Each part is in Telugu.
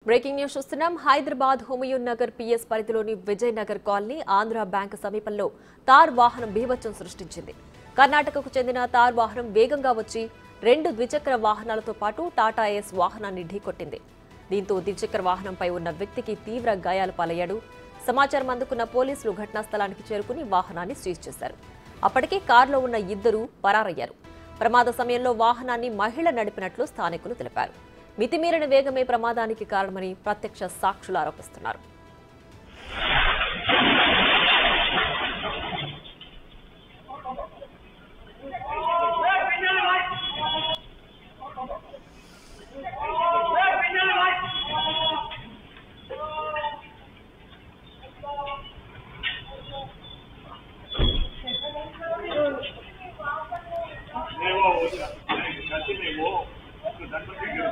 బ్రేకింగ్ న్యూస్ చూస్తున్నాం హైదరాబాద్ హుమయూన్ నగర్ పిఎస్ పరిధిలోని విజయ్ నగర్ కాలనీ ఆంధ్ర బ్యాంక్ సమీపంలో తార్ వాహనం బీభత్సం సృష్టించింది కర్ణాటకకు చెందిన తార్ వాహనం వేగంగా వచ్చి రెండు ద్విచక్ర వాహనాలతో పాటు టాటా ఏస్ వాహనాన్ని ఢీకొట్టింది దీంతో ద్విచక్ర వాహనంపై ఉన్న వ్యక్తికి తీవ్ర గాయాలు పాలయ్యాడు సమాచారం అందుకున్న పోలీసులు ఘటనా స్థలానికి చేరుకుని వాహనాన్ని సీజ్ చేశారు అప్పటికే కారులో ఉన్న ఇద్దరు పరారయ్యారు ప్రమాద సమయంలో వాహనాన్ని మహిళ నడిపినట్లు స్థానికులు తెలిపారు మితిమీరిన వేగమే ప్రమాదానికి కారణమని ప్రత్యక్ష సాక్షులు ఆరోపిస్తున్నారు नहीं वो वो नहीं गलती नहीं वो उसको दंड पे गिर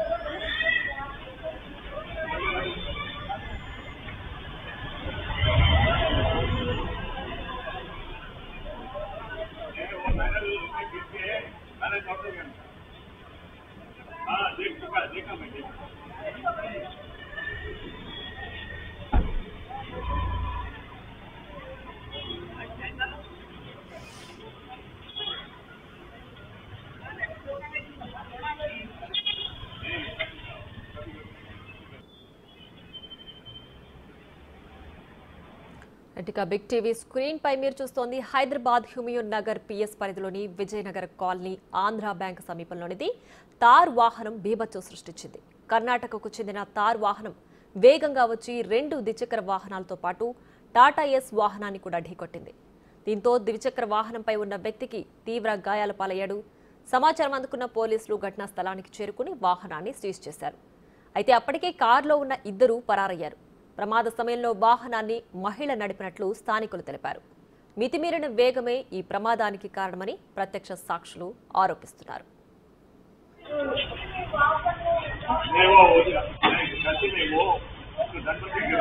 नहीं, वो मैंने भी उसमें गिर के मैंने डॉक्टर के हाँ देख चुका देखा मैं देखा ఇక బిగ్ టీవీ స్క్రీన్ పై మీరు చూస్తోంది హైదరాబాద్ హ్యూమియూన్ నగర్ పిఎస్ పరిధిలోని విజయనగర్ కాలనీ ఆంధ్ర బ్యాంక్ సమీపంలోనిది తార్ వాహనం బీభత్సం సృష్టించింది కర్ణాటకకు చెందిన తార్ వాహనం వేగంగా వచ్చి రెండు ద్విచక్ర వాహనాలతో పాటు టాటా ఎస్ వాహనాన్ని కూడా ఢీకొట్టింది దీంతో ద్విచక్ర వాహనంపై ఉన్న వ్యక్తికి తీవ్ర గాయాల పాలయ్యాడు సమాచారం అందుకున్న పోలీసులు ఘటనా స్థలానికి చేరుకుని వాహనాన్ని సీజ్ చేశారు అయితే అప్పటికే కారులో ఉన్న ఇద్దరు పరారయ్యారు ప్రమాద సమయంలో వాహనాన్ని మహిళ నడిపినట్లు స్థానికులు తెలిపారు మితిమీరిన వేగమే ఈ ప్రమాదానికి కారణమని ప్రత్యక్ష సాక్షులు ఆరోపిస్తున్నారు नहीं वो वो नहीं गलती नहीं वो उसको दंड पे गिर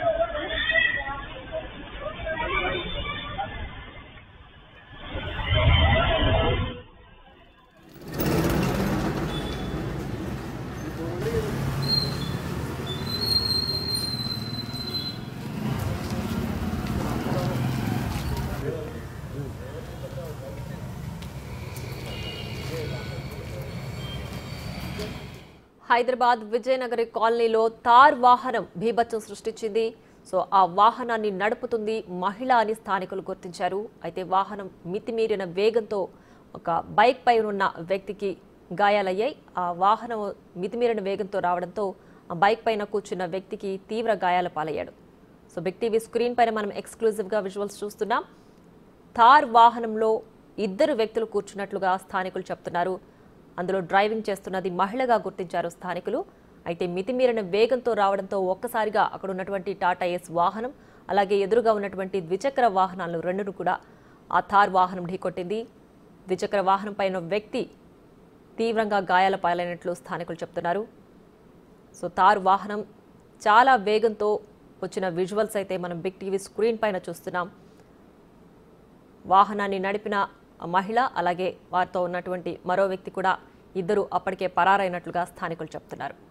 హైదరాబాద్ విజయనగరి కాలనీలో తార్ వాహనం బీభత్సం సృష్టించింది సో ఆ వాహనాన్ని నడుపుతుంది మహిళ అని స్థానికులు గుర్తించారు అయితే వాహనం మితిమీరిన వేగంతో ఒక బైక్ పై ఉన్న వ్యక్తికి గాయాలయ్యాయి ఆ వాహనం మితిమీరిన వేగంతో రావడంతో ఆ బైక్ పైన కూర్చున్న వ్యక్తికి తీవ్ర గాయాల పాలయ్యాడు సో బిగ్ టీవీ స్క్రీన్ పైన మనం ఎక్స్క్లూజివ్గా విజువల్స్ చూస్తున్నాం థార్ వాహనంలో ఇద్దరు వ్యక్తులు కూర్చున్నట్లుగా స్థానికులు చెప్తున్నారు అందులో డ్రైవింగ్ చేస్తున్నది మహిళగా గుర్తించారు స్థానికులు అయితే మితిమీరిన వేగంతో రావడంతో ఒక్కసారిగా అక్కడ ఉన్నటువంటి టాటా ఎస్ వాహనం అలాగే ఎదురుగా ఉన్నటువంటి ద్విచక్ర వాహనాలు రెండును కూడా ఆ థార్ వాహనం ఢీకొట్టింది ద్విచక్ర వాహనం పైన వ్యక్తి తీవ్రంగా గాయాల పాలైనట్లు స్థానికులు చెప్తున్నారు సో తారు వాహనం చాలా వేగంతో వచ్చిన విజువల్స్ అయితే మనం బిగ్ టీవీ స్క్రీన్ పైన చూస్తున్నాం వాహనాన్ని నడిపిన మహిళ అలాగే వారితో ఉన్నటువంటి మరో వ్యక్తి కూడా ఇద్దరు అప్పటికే పరారైనట్లుగా స్థానికులు చెప్తున్నారు